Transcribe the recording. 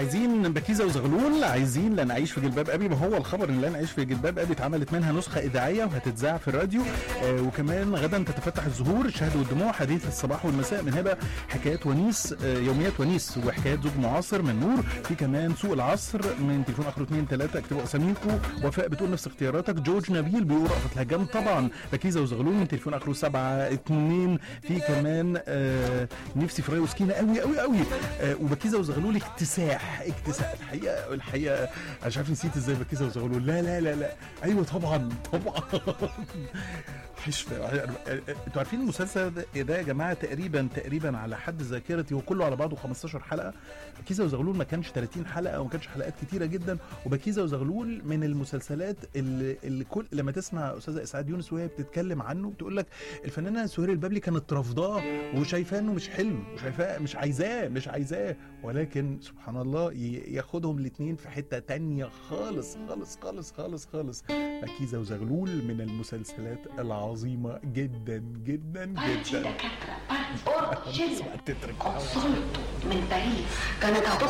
عايزين بكيزه وزغلول عايزين لن اعيش في جلباب ابي ما هو الخبر ان لن اعيش في جلباب ابي اتعملت منها نسخه اذاعيه وهتتذاع في الراديو آه وكمان غدا تتفتح الزهور الشهد والدموع حديث الصباح والمساء من هبه حكايات ونيس آه يوميات ونيس وحكايات زوج معاصر من نور في كمان سوق العصر من تليفون اخره 2 3 اكتبوا اساميكم وفاء بتقول نفس اختياراتك جورج نبيل بيقول رأفت الهجام طبعا بكيزه وزغلول من تليفون اخره 7 2 في كمان آه نفسي في راي وسكينه قوي قوي قوي آه وبكيزه وزغلول اكتساح اكتساح الحقيقه الحقيقه انا مش عارف نسيت ازاي بكيزه وزغلول لا لا لا لا ايوه طبعا طبعا مش انتوا عارفين المسلسل ده, ده يا جماعه تقريبا تقريبا على حد ذاكرتي هو كله على بعضه 15 حلقه بكيزه وزغلول ما كانش 30 حلقه وما كانش حلقات كتيره جدا وبكيزه وزغلول من المسلسلات اللي, اللي كل لما تسمع استاذه اسعاد يونس وهي بتتكلم عنه بتقول لك الفنانه سهير البابلي كانت رافضاه وشايفاه انه مش حلو وشايفاه مش عايزاه مش عايزاه ولكن سبحان الله ياخدهم الاثنين في حته تانية خالص خالص خالص خالص خالص بكيزه وزغلول من المسلسلات العظيمه جدا جدا بلدي جدا دكاترة بلدي أورجن التتر كونسولتو من باريس كانت هتطلع